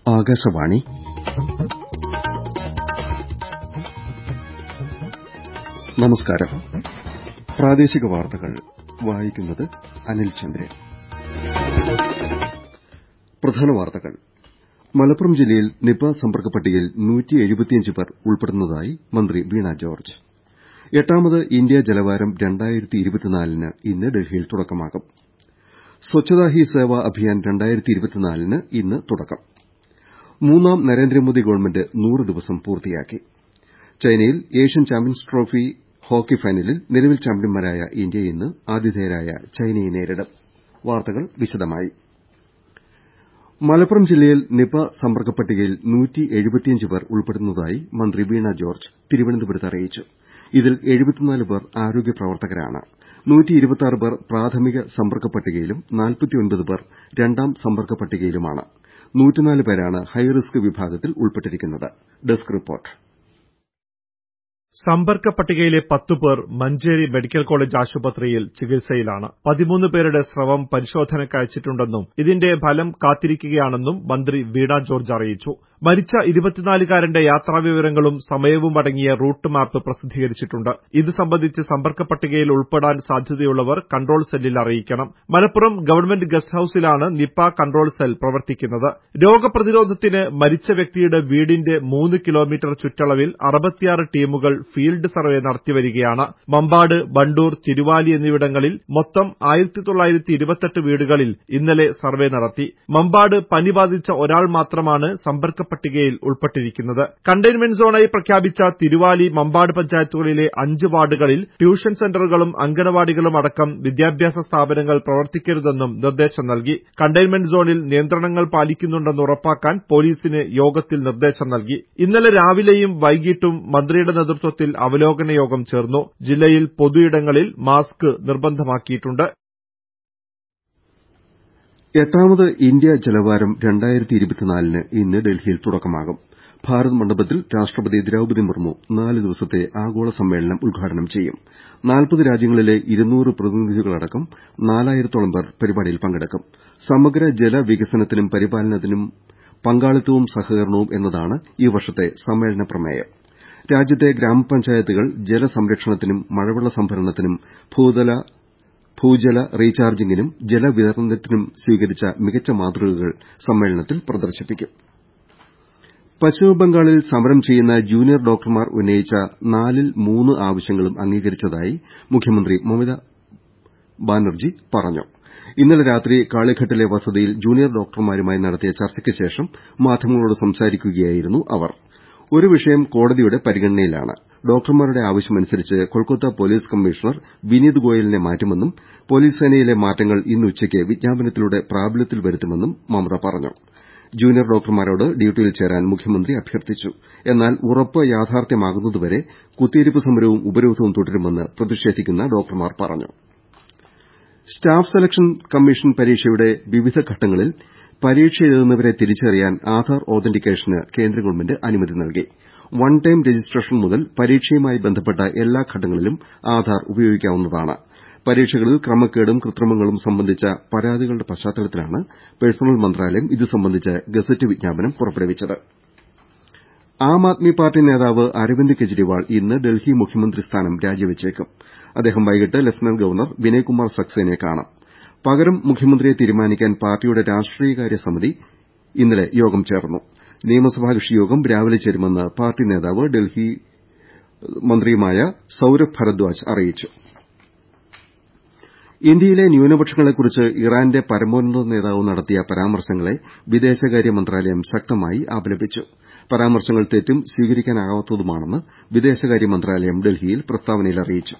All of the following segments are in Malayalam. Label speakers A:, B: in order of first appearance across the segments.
A: ആകാശവാണി നമസ്കാരം പ്രാദേശിക വാർത്തകൾ വായിക്കുന്നത് അനിൽ ചന്ദ്രൻ പ്രധാന വാർത്തകൾ മലപ്പുറം ജില്ലയിൽ നിപ സമ്പർക്ക പട്ടികയിൽ പേർ ഉൾപ്പെടുന്നതായി മന്ത്രി വീണ ജോർജ് എട്ടാമത് ഇന്ത്യാ ജലവാരം ന് ഇന്ന് ഡൽഹിയിൽ തുടക്കമാകും സ്വച്ഛതാ ഹി സേവ അഭിയാൻ ന് ഇന്ന് തുടക്കം മൂന്നാം നരേന്ദ്രമോദി ഗവൺമെന്റ് നൂറ് ദിവസം പൂർത്തിയാക്കി ചൈനയിൽ ഏഷ്യൻ ചാമ്പ്യൻസ് ട്രോഫി ഹോക്കി ഫൈനലിൽ നിലവിൽ ചാമ്പ്യന്മാരായ ഇന്ത്യ ഇന്ന് ആതിഥേയരായ ചൈനയെ നേരിടും വാർത്തകൾ വിശദമായി മലപ്പുറം ജില്ലയിൽ നിപ സമ്പർക്ക പട്ടികയിൽ പേർ ഉൾപ്പെടുന്നതായി മന്ത്രി വീണ ജോർജ് തിരുവനന്തപുരത്ത് അറിയിച്ചു ഇതിൽ പേർ ആരോഗ്യ പ്രവർത്തകരാണ് പേർ പ്രാഥമിക സമ്പർക്ക പട്ടികയിലും പേർ രണ്ടാം സമ്പർക്ക പട്ടികയിലുമാണ് പേരാണ് ഹൈറിസ്ക് വിഭാഗത്തിൽ ഉൾപ്പെട്ടിരിക്കുന്നത് ഡെസ്ക് റിപ്പോർട്ട്
B: സമ്പർക്ക പട്ടികയിലെ പത്തുപേർ മഞ്ചേരി മെഡിക്കൽ കോളേജ് ആശുപത്രിയിൽ ചികിത്സയിലാണ് പതിമൂന്ന് പേരുടെ സ്രവം പരിശോധനയ്ക്ക് അയച്ചിട്ടുണ്ടെന്നും ഇതിന്റെ ഫലം കാത്തിരിക്കുകയാണെന്നും മന്ത്രി വീണ ജോർജ് അറിയിച്ചു മരിച്ച ഇരുപത്തിനാലുകാരന്റെ യാത്രാവിവരങ്ങളും സമയവും അടങ്ങിയ റൂട്ട് മാപ്പ് പ്രസിദ്ധീകരിച്ചിട്ടുണ്ട് ഇത് സംബന്ധിച്ച് സമ്പർക്ക പട്ടികയിൽ ഉൾപ്പെടാൻ സാധ്യതയുള്ളവർ കൺട്രോൾ സെല്ലിൽ അറിയിക്കണം മലപ്പുറം ഗവൺമെന്റ് ഗസ്റ്റ് ഹൌസിലാണ് നിപ കൺട്രോൾ സെൽ പ്രവർത്തിക്കുന്നത് രോഗപ്രതിരോധത്തിന് മരിച്ച വ്യക്തിയുടെ വീടിന്റെ മൂന്ന് കിലോമീറ്റർ ചുറ്റളവിൽ അറുപത്തിയാറ് ടീമുകൾ ഫീൽഡ് സർവേ നടത്തിവരികയാണ് മമ്പാട് വണ്ടൂർ തിരുവാലി എന്നിവിടങ്ങളിൽ മൊത്തം വീടുകളിൽ ഇന്നലെ സർവേ നടത്തി മമ്പാട് പനി ബാധിച്ച ഒരാൾ മാത്രമാണ് സമ്പർക്ക പട്ടികയിൽ ഉൾപ്പെട്ടിരിക്കുന്നത് കണ്ടെയ്ൻമെന്റ് സോണായി പ്രഖ്യാപിച്ച തിരുവാലി മമ്പാട് പഞ്ചായത്തുകളിലെ അഞ്ച് വാർഡുകളിൽ ട്യൂഷൻ സെന്ററുകളും അങ്കണവാടികളും അടക്കം വിദ്യാഭ്യാസ സ്ഥാപനങ്ങൾ പ്രവർത്തിക്കരുതെന്നും നിർദ്ദേശം നൽകി കണ്ടെയ്ൻമെന്റ് സോണിൽ നിയന്ത്രണങ്ങൾ പാലിക്കുന്നുണ്ടെന്ന് ഉറപ്പാക്കാൻ പോലീസിന് യോഗത്തിൽ നിർദ്ദേശം നൽകി ഇന്നലെ രാവിലെയും വൈകിട്ടും മന്ത്രിയുടെ നേതൃത്വത്തിൽ അവലോകന യോഗം ചേർന്നു ജില്ലയിൽ പൊതുയിടങ്ങളിൽ മാസ്ക് നിർബന്ധമാക്കിയിട്ടുണ്ട്
A: എട്ടാമത് ഇന്ത്യാ ജലവാരം ന് ഇന്ന് ഡൽഹിയിൽ തുടക്കമാകും ഭാരത് മണ്ഡപത്തിൽ രാഷ്ട്രപതി ദ്രൌപദി മുർമു നാല് ദിവസത്തെ ആഗോള സമ്മേളനം ഉദ്ഘാടനം ചെയ്യും നാൽപ്പത് രാജ്യങ്ങളിലെ ഇരുന്നൂറ് പ്രതിനിധികളടക്കം നാലായിരത്തോളം പേർ പരിപാടിയിൽ പങ്കെടുക്കും സമഗ്ര ജലവികസനത്തിനും പരിപാലനത്തിനും പങ്കാളിത്തവും സഹകരണവും എന്നതാണ് ഈ വർഷത്തെ സമ്മേളന പ്രമേയം രാജ്യത്തെ ഗ്രാമപഞ്ചായത്തുകൾ ജലസംരക്ഷണത്തിനും മഴവെള്ള സംഭരണത്തിനും ഭൂജല റീചാർജിംഗിനും ജലവിതരണത്തിനും സ്വീകരിച്ച മികച്ച മാതൃകകൾ സമ്മേളനത്തിൽ പ്രദർശിപ്പിക്കും പശ്ചിമബംഗാളിൽ സമരം ചെയ്യുന്ന ജൂനിയർ ഡോക്ടർമാർ ഉന്നയിച്ച നാലിൽ മൂന്ന് ആവശ്യങ്ങളും അംഗീകരിച്ചതായി മുഖ്യമന്ത്രി മമതാ ബാനർജി പറഞ്ഞു ഇന്നലെ രാത്രി കാളിഘട്ടിലെ വസതിയിൽ ജൂനിയർ ഡോക്ടർമാരുമായി നടത്തിയ ചർച്ചയ്ക്ക് ശേഷം മാധ്യമങ്ങളോട് സംസാരിക്കുകയായിരുന്നു അവർ ഒരു വിഷയം കോടതിയുടെ പരിഗണനയിലാണ് ഡോക്ടർമാരുടെ ആവശ്യമനുസരിച്ച് കൊൽക്കത്ത പോലീസ് കമ്മീഷണർ വിനീത് ഗോയലിനെ മാറ്റുമെന്നും പോലീസ് സേനയിലെ മാറ്റങ്ങൾ ഇന്ന് ഉച്ചയ്ക്ക് വിജ്ഞാപനത്തിലൂടെ പ്രാബല്യത്തിൽ വരുത്തുമെന്നും മമത പറഞ്ഞു ജൂനിയർ ഡോക്ടർമാരോട് ഡ്യൂട്ടിയിൽ ചേരാൻ മുഖ്യമന്ത്രി അഭ്യർത്ഥിച്ചു എന്നാൽ ഉറപ്പ് യാഥാർത്ഥ്യമാകുന്നതുവരെ കുത്തിയിരിപ്പ് സമരവും ഉപരോധവും തുടരുമെന്ന് പ്രതിഷേധിക്കുന്ന ഡോക്ടർമാർ പറഞ്ഞു സ്റ്റാഫ് സെലക്ഷൻ കമ്മീഷൻ പരീക്ഷയുടെ വിവിധ ഘട്ടങ്ങളിൽ പരീക്ഷ എഴുതുന്നവരെ തിരിച്ചറിയാൻ ആധാർ ഓതന്റിക്കേഷന് കേന്ദ്ര ഗവൺമെന്റ് അനുമതി നൽകി വൺ ടൈം രജിസ്ട്രേഷൻ മുതൽ പരീക്ഷയുമായി ബന്ധപ്പെട്ട എല്ലാ ഘട്ടങ്ങളിലും ആധാർ ഉപയോഗിക്കാവുന്നതാണ് പരീക്ഷകളിൽ ക്രമക്കേടും കൃത്രിമങ്ങളും സംബന്ധിച്ച പരാതികളുടെ പശ്ചാത്തലത്തിലാണ് പേഴ്സണൽ മന്ത്രാലയം ഇത് സംബന്ധിച്ച ഗസറ്റ് വിജ്ഞാപനം പുറപ്പെടുവിച്ചത് ആം ആദ്മി പാർട്ടി നേതാവ് അരവിന്ദ് കെജ്രിവാൾ ഇന്ന് ഡൽഹി മുഖ്യമന്ത്രി സ്ഥാനം രാജിവെച്ചേക്കും അദ്ദേഹം വൈകിട്ട് ലഫ്റ്റനന്റ് ഗവർണർ വിനയ്കുമാർ സക്സേനയെ കാണും പകരം മുഖ്യമന്ത്രിയെ തീരുമാനിക്കാൻ പാർട്ടിയുടെ രാഷ്ട്രീയകാര്യ സമിതി ഇന്നലെ യോഗം ചേർന്നു നിയമസഭാ കക്ഷി യോഗം രാവിലെ ചേരുമെന്ന് പാർട്ടി നേതാവ് ഡൽഹി മന്ത്രിയുമായ സൌരഭ് ഭരദ്വാജ് അറിയിച്ചു ഇന്ത്യയിലെ ന്യൂനപക്ഷങ്ങളെക്കുറിച്ച് ഇറാന്റെ പരമോന്നത നേതാവ് നടത്തിയ പരാമർശങ്ങളെ വിദേശകാര്യ മന്ത്രാലയം ശക്തമായി അപലപിച്ചു പരാമർശങ്ങൾ തെറ്റും സ്വീകരിക്കാനാകാത്തതുമാണെന്ന് വിദേശകാര്യ മന്ത്രാലയം ഡൽഹിയിൽ പ്രസ്താവനയിൽ അറിയിച്ചു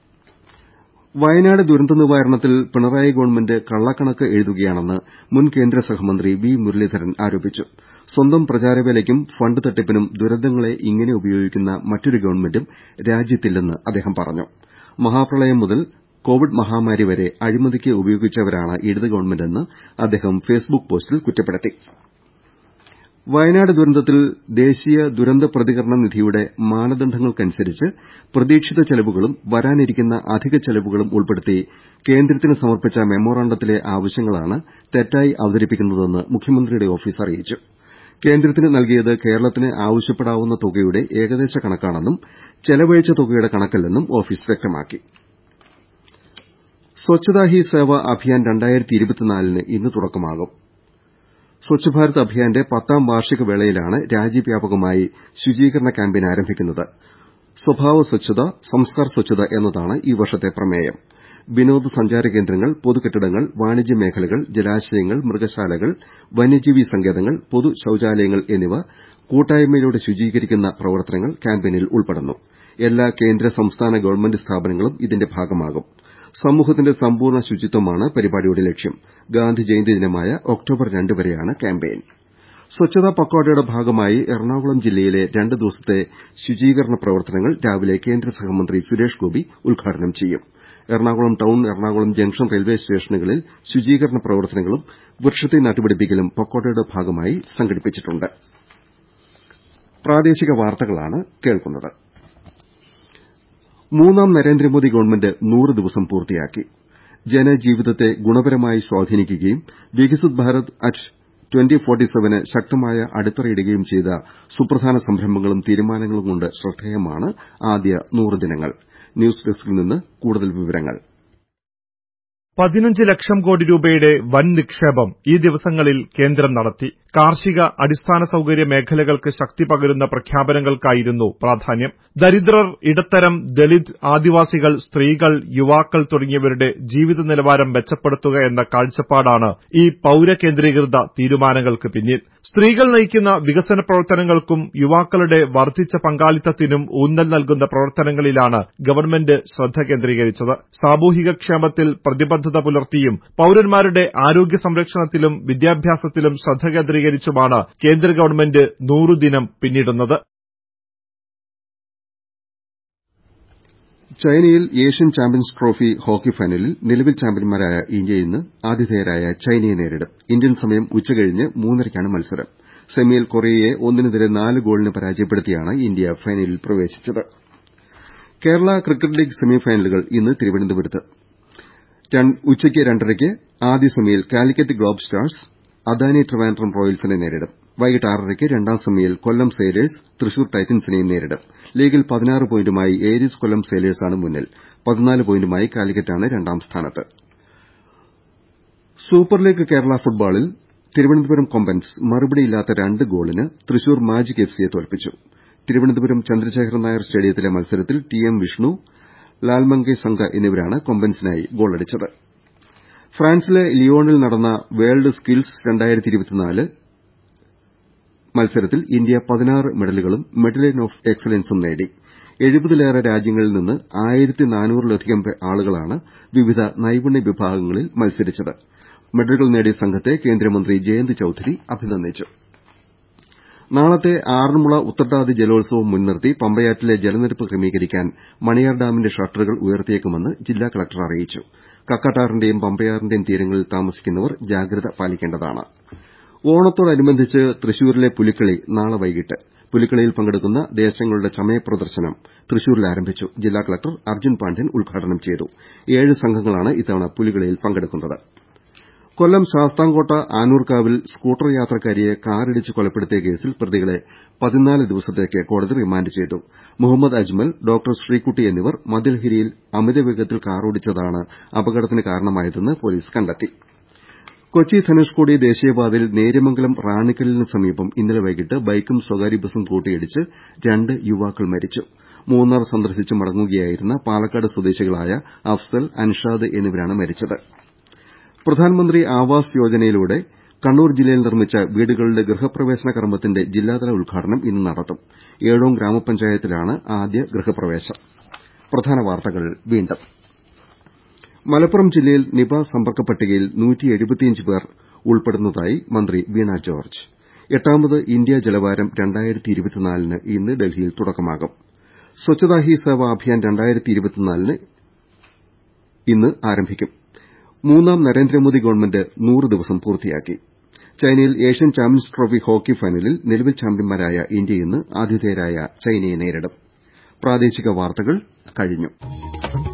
A: വയനാട് ദുരന്ത നിവാരണത്തിൽ പിണറായി ഗവൺമെന്റ് കള്ളക്കണക്ക് എഴുതുകയാണെന്ന് മുൻ കേന്ദ്ര സഹമന്ത്രി വി മുരളീധരൻ ആരോപിച്ചു സ്വന്തം പ്രചാരവേലയ്ക്കും ഫണ്ട് തട്ടിപ്പിനും ദുരന്തങ്ങളെ ഇങ്ങനെ ഉപയോഗിക്കുന്ന മറ്റൊരു ഗവൺമെന്റും രാജ്യത്തില്ലെന്ന് അദ്ദേഹം പറഞ്ഞു മഹാപ്രളയം മുതൽ കോവിഡ് മഹാമാരി വരെ അഴിമതിക്ക് ഉപയോഗിച്ചവരാണ് ഇടത് ഗവൺമെന്റെന്ന് അദ്ദേഹം ഫേസ്ബുക്ക് പോസ്റ്റിൽ കുറ്റപ്പെടുത്തി വയനാട് ദുരന്തത്തിൽ ദേശീയ ദുരന്ത പ്രതികരണ നിധിയുടെ മാനദണ്ഡങ്ങൾക്കനുസരിച്ച് പ്രതീക്ഷിത ചെലവുകളും വരാനിരിക്കുന്ന അധിക ചെലവുകളും ഉൾപ്പെടുത്തി കേന്ദ്രത്തിന് സമർപ്പിച്ച മെമ്മോറാണ്ടത്തിലെ ആവശ്യങ്ങളാണ് തെറ്റായി അവതരിപ്പിക്കുന്നതെന്ന് മുഖ്യമന്ത്രിയുടെ ഓഫീസ് അറിയിച്ചു കേന്ദ്രത്തിന് നൽകിയത് കേരളത്തിന് ആവശ്യപ്പെടാവുന്ന തുകയുടെ ഏകദേശ കണക്കാണെന്നും ചെലവഴിച്ച തുകയുടെ കണക്കല്ലെന്നും ഓഫീസ് വ്യക്തമാക്കി സ്വച്ഛതാ ഹി സേവ അഭിയാൻ ന് ഇന്ന് തുടക്കമാകും സ്വച്ഛ് ഭാരത് അഭിയാന്റെ പത്താം വാർഷിക വേളയിലാണ് രാജ്യവ്യാപകമായി ശുചീകരണ ക്യാമ്പയിൻ ആരംഭിക്കുന്നത് സ്വഭാവ സ്വച്ഛത സംസ്കാർ സ്വച്ഛത എന്നതാണ് ഈ വർഷത്തെ പ്രമേയം വിനോദസഞ്ചാര കേന്ദ്രങ്ങൾ പൊതുകെട്ടിടങ്ങൾ വാണിജ്യ മേഖലകൾ ജലാശയങ്ങൾ മൃഗശാലകൾ വന്യജീവി സങ്കേതങ്ങൾ പൊതു ശൌചാലയങ്ങൾ എന്നിവ കൂട്ടായ്മയിലൂടെ ശുചീകരിക്കുന്ന പ്രവർത്തനങ്ങൾ ക്യാമ്പയിനിൽ ഉൾപ്പെടുന്നു എല്ലാ കേന്ദ്ര സംസ്ഥാന ഗവൺമെന്റ് സ്ഥാപനങ്ങളും ഇതിന്റെ ഭാഗമാകും സമൂഹത്തിന്റെ സമ്പൂർണ്ണ ശുചിത്വമാണ് പരിപാടിയുടെ ലക്ഷ്യം ഗാന്ധി ജയന്തി ദിനമായ ഒക്ടോബർ രണ്ട് വരെയാണ് ക്യാമ്പയിൻ സ്വച്ഛതാ പക്വാഡയുടെ ഭാഗമായി എറണാകുളം ജില്ലയിലെ രണ്ട് ദിവസത്തെ ശുചീകരണ പ്രവർത്തനങ്ങൾ രാവിലെ കേന്ദ്ര സഹമന്ത്രി സുരേഷ് ഗോപി ഉദ്ഘാടനം ചെയ്യും Ernakulam town Ernakulam junction railway സ്റ്റേഷനുകളിൽ ശുചീകരണ പ്രവർത്തനങ്ങളും വൃക്ഷത്തൈ നട്ടുപിടിപ്പിക്കലും പക്വാഡയുടെ ഭാഗമായി സംഘടിപ്പിച്ചിട്ടുണ്ട് മൂന്നാം നരേന്ദ്രമോദി ഗവൺമെന്റ് നൂറ് ദിവസം പൂർത്തിയാക്കി ജനജീവിതത്തെ ഗുണപരമായി സ്വാധീനിക്കുകയും വികസിത് ഭാരത് അറ്റ് ന് ശക്തമായ അടിത്തറയിടുകയും ചെയ്ത സുപ്രധാന സംരംഭങ്ങളും തീരുമാനങ്ങളും കൊണ്ട് ശ്രദ്ധേയമാണ് ആദ്യ നൂറ് ദിനങ്ങൾ ന്യൂസ് ഡെസ്കിൽ നിന്ന് കൂടുതൽ വിവരങ്ങൾ
B: പതിനഞ്ച് ലക്ഷം കോടി രൂപയുടെ വൻ നിക്ഷേപം ഈ ദിവസങ്ങളിൽ കേന്ദ്രം നടത്തി കാർഷിക അടിസ്ഥാന സൌകര്യ മേഖലകൾക്ക് ശക്തി പകരുന്ന പ്രഖ്യാപനങ്ങൾക്കായിരുന്നു പ്രാധാന്യം ദരിദ്രർ ഇടത്തരം ദലിത് ആദിവാസികൾ സ്ത്രീകൾ യുവാക്കൾ തുടങ്ങിയവരുടെ ജീവിത നിലവാരം മെച്ചപ്പെടുത്തുക എന്ന കാഴ്ചപ്പാടാണ് ഈ പൌരകേന്ദ്രീകൃത തീരുമാനങ്ങൾക്ക് പിന്നിൽ സ്ത്രീകൾ നയിക്കുന്ന വികസന പ്രവർത്തനങ്ങൾക്കും യുവാക്കളുടെ വർദ്ധിച്ച പങ്കാളിത്തത്തിനും ഊന്നൽ നൽകുന്ന പ്രവർത്തനങ്ങളിലാണ് ഗവൺമെന്റ് ശ്രദ്ധ കേന്ദ്രീകരിച്ചത് സാമൂഹിക ക്ഷേമത്തിൽ പ്രതിബദ്ധത പുലർത്തിയും പൌരന്മാരുടെ ആരോഗ്യ സംരക്ഷണത്തിലും വിദ്യാഭ്യാസത്തിലും ശ്രദ്ധ കേന്ദ്രീകരിച്ചുമാണ് കേന്ദ്ര ഗവൺമെന്റ് നൂറ് ദിനം പിന്നിടുന്നത്
A: ചൈനയിൽ ഏഷ്യൻ ചാമ്പ്യൻസ് ട്രോഫി ഹോക്കി ഫൈനലിൽ നിലവിൽ ചാമ്പ്യന്മാരായ ഇന്ത്യ ഇന്ന് ആതിഥേയരായ ചൈനയെ നേരിടും ഇന്ത്യൻ സമയം ഉച്ചകഴിഞ്ഞ് മൂന്നരയ്ക്കാണ് മത്സരം സെമിയിൽ കൊറിയയെ ഒന്നിനെതിരെ നാല് ഗോളിന് പരാജയപ്പെടുത്തിയാണ് ഇന്ത്യ ഫൈനലിൽ പ്രവേശിച്ചത് കേരള ക്രിക്കറ്റ് ലീഗ് സെമിഫൈനലുകൾ ഇന്ന് തിരുവനന്തപുരത്ത് ഉച്ചയ്ക്ക് രണ്ടരയ്ക്ക് ആദ്യ സെമിയിൽ കാലിക്കറ്റ് ഗ്ലോബ് സ്റ്റാർസ് അദാനി ട്രിവാൻഡ്രം റോയൽസിനെ നേരിടും വൈകിട്ട് ആറരയ്ക്ക് രണ്ടാം സെമിയിൽ കൊല്ലം സെയിലേഴ്സ് തൃശൂർ ടൈറ്റൻസിനെയും നേരിടും ലീഗിൽ പതിനാറ് പോയിന്റുമായി ഏരീസ് കൊല്ലം സെയിലേഴ്സാണ് മുന്നിൽ പതിനാല് പോയിന്റുമായി കാലിക്കറ്റാണ് രണ്ടാം സ്ഥാനത്ത് സൂപ്പർ ലീഗ് കേരള ഫുട്ബോളിൽ തിരുവനന്തപുരം കൊമ്പൻസ് മറുപടിയില്ലാത്ത രണ്ട് ഗോളിന് തൃശൂർ മാജിക് എഫ് സിയെ തോൽപ്പിച്ചു തിരുവനന്തപുരം ചന്ദ്രശേഖരൻ നായർ സ്റ്റേഡിയത്തിലെ മത്സരത്തിൽ ടി എം വിഷ്ണു ലാൽമങ്കെ സംഘ എന്നിവരാണ് കൊമ്പൻസിനായി ഗോളടിച്ചത് ഫ്രാൻസിലെ ലിയോണിൽ നടന്ന വേൾഡ് സ്കിൽസ് മത്സരത്തിൽ ഇന്ത്യ പതിനാറ് മെഡലുകളും മെഡലിയൻ ഓഫ് എക്സലൻസും നേടി എഴുപതിലേറെ രാജ്യങ്ങളിൽ നിന്ന് ആയിരത്തി നാനൂറിലധികം ആളുകളാണ് വിവിധ നൈപുണ്യ വിഭാഗങ്ങളിൽ മത്സരിച്ചത് മെഡലുകൾ നേടിയ സംഘത്തെ കേന്ദ്രമന്ത്രി ജയന്ത് ചൌധരി അഭിനന്ദിച്ചു നാളത്തെ ആറന്മുള ഉത്രട്ടാതി ജലോത്സവം മുൻനിർത്തി പമ്പയാറ്റിലെ ജലനിരപ്പ് ക്രമീകരിക്കാൻ മണിയാർ ഡാമിന്റെ ഷട്ടറുകൾ ഉയർത്തിയേക്കുമെന്ന് ജില്ലാ കലക്ടർ അറിയിച്ചു കക്കാട്ടാറിന്റെയും പമ്പയാറിന്റെയും തീരങ്ങളിൽ താമസിക്കുന്നവർ ജാഗ്രത പാലിക്കേണ്ടതാണ് ഓണത്തോടനുബന്ധിച്ച് തൃശൂരിലെ പുലിക്കളി നാളെ വൈകിട്ട് പുലിക്കളിയിൽ പങ്കെടുക്കുന്ന ദേശങ്ങളുടെ ചമയ പ്രദർശനം തൃശൂരിൽ ആരംഭിച്ചു ജില്ലാ കലക്ടർ അർജുൻ പാണ്ഡ്യൻ ഉദ്ഘാടനം ചെയ്തു ഏഴ് സംഘങ്ങളാണ് ഇത്തവണ പുലിക്കളിയിൽ പങ്കെടുക്കുന്നത് കൊല്ലം ശാസ്താംകോട്ട ആനൂർക്കാവിൽ സ്കൂട്ടർ യാത്രക്കാരിയെ കാറിടിച്ച് കൊലപ്പെടുത്തിയ കേസിൽ പ്രതികളെ പതിനാല് ദിവസത്തേക്ക് കോടതി റിമാൻഡ് ചെയ്തു മുഹമ്മദ് അജ്മൽ ഡോക്ടർ ശ്രീകുട്ടി എന്നിവർ മദ്യലഹരിയിൽ അമിതവേഗത്തിൽ കാറോടിച്ചതാണ് അപകടത്തിന് കാരണമായതെന്ന് പോലീസ് കണ്ടെത്തി കൊച്ചി ധനുഷ്കോടി ദേശീയപാതയിൽ നേര്യമംഗലം റാണിക്കലിന് സമീപം ഇന്നലെ വൈകിട്ട് ബൈക്കും സ്വകാര്യ ബസും കൂട്ടിയിടിച്ച് രണ്ട് യുവാക്കൾ മരിച്ചു മൂന്നാർ സന്ദർശിച്ച് മടങ്ങുകയായിരുന്ന പാലക്കാട് സ്വദേശികളായ അഫ്സൽ അൻഷാദ് എന്നിവരാണ് മരിച്ചത് പ്രധാൻമന്ത്രി ആവാസ് യോജനയിലൂടെ കണ്ണൂർ ജില്ലയിൽ നിർമ്മിച്ച വീടുകളുടെ ഗൃഹപ്രവേശന കർമ്മത്തിന്റെ ജില്ലാതല ഉദ്ഘാടനം ഇന്ന് നടത്തും ഏഴോം ഗ്രാമപഞ്ചായത്തിലാണ് ആദ്യ ഗൃഹപ്രവേശം മലപ്പുറം ജില്ലയിൽ നിപ സമ്പർക്ക പട്ടികയിൽ പേർ ഉൾപ്പെടുന്നതായി മന്ത്രി വീണ ജോർജ് എട്ടാമത് ഇന്ത്യ ജലവാരം ന് ഇന്ന് ഡൽഹിയിൽ തുടക്കമാകും സ്വച്ഛതാ ഹി സേവ അഭിയാൻ ന് ഇന്ന് ആരംഭിക്കും മൂന്നാം നരേന്ദ്രമോദി ഗവൺമെന്റ് നൂറ് ദിവസം പൂർത്തിയാക്കി ചൈനയിൽ ഏഷ്യൻ ചാമ്പ്യൻസ് ട്രോഫി ഹോക്കി ഫൈനലിൽ നിലവിൽ ചാമ്പ്യന്മാരായ ഇന്ത്യ ഇന്ന് ആതിഥേയരായ ചൈനയെ നേരിടും